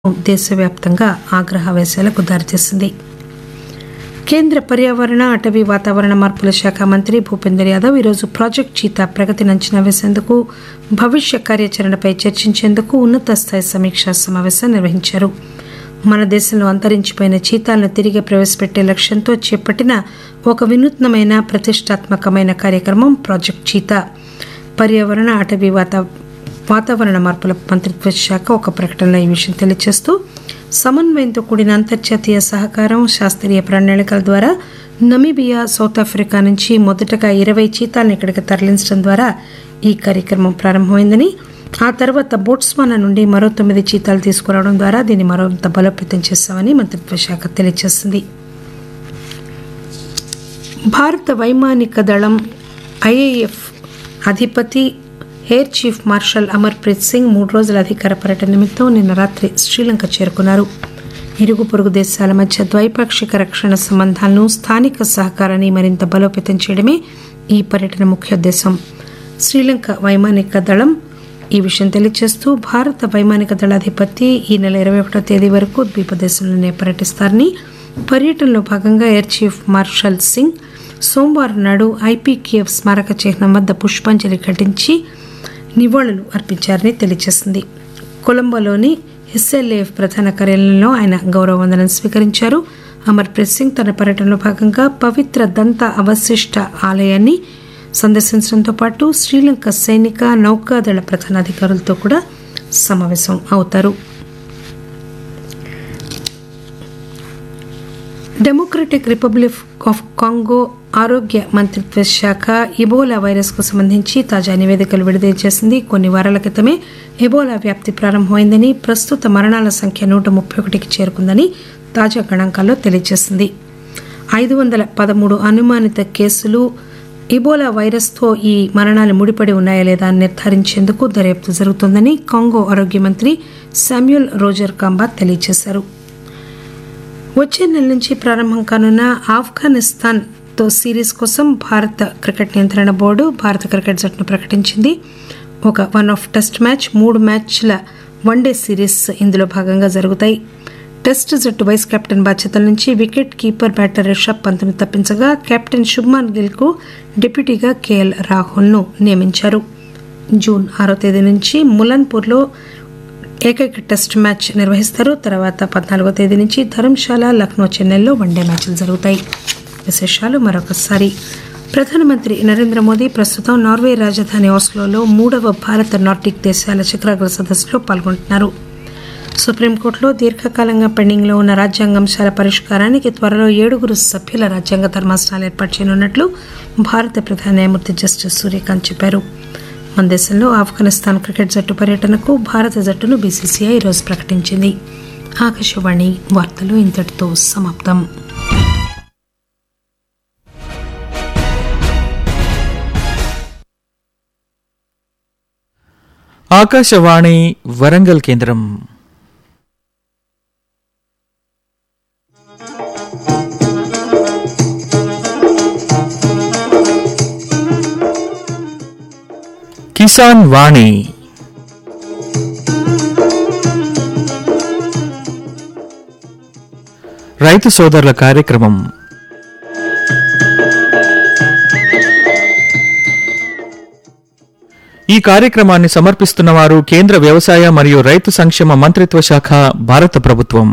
దేశవ్యాప్తంగా ఆగ్రహావేశాలకు దారితీసింది కేంద్ర పర్యావరణ అటవీ వాతావరణ మార్పుల శాఖ మంత్రి భూపేందర్ యాదవ్ ఈరోజు ప్రాజెక్ట్ చీతా ప్రగతిని అంచనా వేసేందుకు భవిష్య కార్యాచరణపై చర్చించేందుకు ఉన్నత స్థాయి సమీక్షా సమావేశం నిర్వహించారు మన దేశంలో అంతరించిపోయిన చీతాలను తిరిగి ప్రవేశపెట్టే లక్ష్యంతో చేపట్టిన ఒక వినూత్నమైన ప్రతిష్టాత్మకమైన కార్యక్రమం ప్రాజెక్ట్ చీతా పర్యావరణ అటవీ వాత వాతావరణ మార్పుల మంత్రిత్వ శాఖ ఒక ప్రకటనలో ఈ విషయం తెలియజేస్తూ సమన్వయంతో కూడిన అంతర్జాతీయ సహకారం శాస్త్రీయ ప్రణాళికల ద్వారా నమీబియా సౌత్ ఆఫ్రికా నుంచి మొదటగా ఇరవై చీతాలను ఇక్కడికి తరలించడం ద్వారా ఈ కార్యక్రమం ప్రారంభమైందని ఆ తర్వాత బోట్స్వానా నుండి మరో తొమ్మిది చీతాలు తీసుకురావడం ద్వారా దీన్ని మరింత బలోపేతం చేశామని మంత్రిత్వ శాఖ తెలియజేసింది భారత వైమానిక దళం ఐఏఎఫ్ అధిపతి air chief marshal Amarpreet Singh మూడు రోజుల అధికార పర్యటన నిమిత్తం నిన్న రాత్రి శ్రీలంక చేరుకున్నారు ఇరుగు పొరుగు దేశాల మధ్య ద్వైపాక్షిక రక్షణ సంబంధాలను స్థానిక సహకారాన్ని మరింత బలోపేతం చేయడమే ఈ పర్యటన ముఖ్యోద్దేశం శ్రీలంక వైమానిక దళం ఈ విషయం తెలియజేస్తూ భారత వైమానిక దళాధిపతి ఈ నెల ఇరవై ఒకటో తేదీ వరకు ద్వీపదేశంలోనే పర్యటిస్తారని పర్యటనలో భాగంగా ఎయిర్ చీఫ్ మార్షల్ సింగ్ సోమవారం నాడు ఐపీకేఎఫ్ స్మారక చిహ్నం వద్ద పుష్పాంజలి ఘటించి నివాళులు అర్పించారని తెలియజేసింది కొలంబోలోని ఎస్ఎల్ఏఎఫ్ ప్రధాన కార్యాలయంలో ఆయన గౌరవ వందనం స్వీకరించారు అమర్ప్రీత్ సింగ్ తన పర్యటనలో భాగంగా పవిత్ర దంత అవశిష్ట ఆలయాన్ని సందర్శించడంతో పాటు శ్రీలంక సైనిక నౌకాదళ ప్రధానాధికారులతో కూడా సమావేశం అవుతారు డెమోక్రటిక్ రిపబ్లిక్ ఆఫ్ కాంగో ఆరోగ్య మంత్రిత్వ శాఖ ఇబోలా వైరస్ కు సంబంధించి తాజా నివేదికలు విడుదల చేసింది కొన్ని వారాల క్రితమే ఎబోలా వ్యాప్తి ప్రారంభమైందని ప్రస్తుత మరణాల సంఖ్య నూట ముప్పై ఒకటికి చేరుకుందని తాజా గణాంకాల్లో తెలియజేసింది ఐదు వందల పదమూడు అనుమానిత కేసులు ఇబోలా వైరస్తో ఈ మరణాలు ముడిపడి ఉన్నాయా లేదా అని నిర్ధారించేందుకు దర్యాప్తు జరుగుతోందని కాంగో ఆరోగ్య మంత్రి శామ్యుల్ రోజర్ కాంబా తెలియజేశారు వచ్చే నెల నుంచి ప్రారంభం కానున్న ఆఫ్ఘనిస్తాన్ తో సిరీస్ కోసం భారత క్రికెట్ నియంత్రణ బోర్డు భారత క్రికెట్ జట్టును ప్రకటించింది ఒక వన్ ఆఫ్ టెస్ట్ మ్యాచ్ మూడు మ్యాచ్ల వన్డే సిరీస్ ఇందులో భాగంగా జరుగుతాయి టెస్ట్ జట్టు వైస్ కెప్టెన్ బాధ్యతల నుంచి వికెట్ కీపర్ బ్యాటర్ రిషబ్ పంత్ను తప్పించగా కెప్టెన్ శుభ్మాన్ గిల్ కు డిప్యూటీగా కేఎల్ రాహుల్ ను నియమించారు జూన్ ఆరో తేదీ నుంచి ములన్పూర్లో ఏకైక టెస్ట్ మ్యాచ్ నిర్వహిస్తారు తర్వాత పద్నాలుగో తేదీ నుంచి ధర్మశాల లక్నో చెన్నైలో వన్డే మ్యాచ్లు జరుగుతాయి విశేషాలు మరొకసారి ప్రధానమంత్రి నరేంద్ర మోదీ ప్రస్తుతం నార్వే రాజధాని ఆస్లోలో మూడవ భారత నార్డిక్ దేశాల శిఖరాగ్ర సదస్సులో పాల్గొంటున్నారు సుప్రీంకోర్టులో దీర్ఘకాలంగా పెండింగ్లో ఉన్న రాజ్యాంగాంశాల పరిష్కారానికి త్వరలో ఏడుగురు సభ్యుల రాజ్యాంగ ధర్మాసనాలు ఏర్పాటు చేయనున్నట్లు భారత ప్రధాన న్యాయమూర్తి జస్టిస్ సూర్యకాంత్ చెప్పారు మన దేశంలో ఆఫ్ఘనిస్తాన్ క్రికెట్ జట్టు పర్యటనకు భారత జట్టును బీసీసీఐ ఈరోజు ప్రకటించింది ఆకాశవాణి వార్తలు ఇంతటితో సమాప్తం ఆకాశవాణి వరంగల్ కేంద్రం కిసాన్ వాణి రైతు సోదరుల కార్యక్రమం ఈ కార్యక్రమాన్ని సమర్పిస్తున్నవారు కేంద్ర వ్యవసాయ మరియు రైతు సంక్షేమ మంత్రిత్వ శాఖ భారత ప్రభుత్వం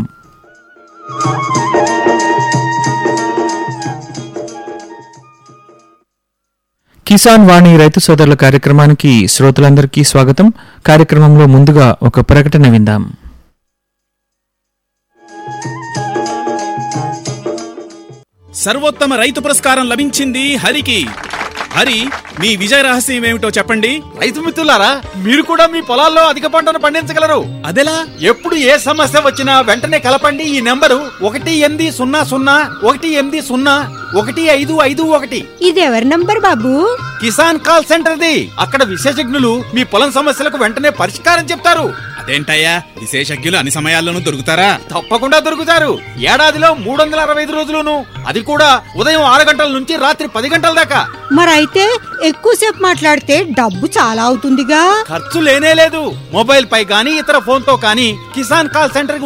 కిసాన్ వాణి రైతు సోదరుల కార్యక్రమానికి శ్రోతలందరికీ స్వాగతం కార్యక్రమంలో ముందుగా ఒక ప్రకటన విందాం సర్వోత్తమ రైతు పురస్కారం లభించింది హరికి హరి మీ విజయ రహస్యం ఏమిటో చెప్పండి రైతు మిత్రులారా మీరు కూడా మీ పొలాల్లో అధిక పంటను పండించగలరు అదెలా ఎప్పుడు ఏ సమస్య వచ్చినా వెంటనే కలపండి ఈ నెంబరు ఒకటి ఎనిమిది సున్నా సున్నా ఒకటి ఎనిమిది సున్నా ఒకటి ఐదు ఐదు ఒకటి ఇది ఎవరి నంబర్ బాబు కిసాన్ కాల్ సెంటర్ది అక్కడ విశేషజ్ఞులు మీ పొలం సమస్యలకు వెంటనే పరిష్కారం చెప్తారు అదేంటయ్యా విశేషజ్ఞులు అన్ని సమయాల్లోనూ దొరుకుతారా తప్పకుండా దొరుకుతారు ఏడాదిలో మూడు వందల అరవై ఐదు రోజులును అది కూడా ఉదయం ఆరు గంటల నుంచి రాత్రి పది గంటల దాకా మరైతే ఎక్కువసేపు మాట్లాడితే డబ్బు చాలా అవుతుందిగా ఖర్చు లేనే లేదు మొబైల్ పై గానీ ఇతర ఫోన్ తో కానీ కిసాన్ కాల్ సెంటర్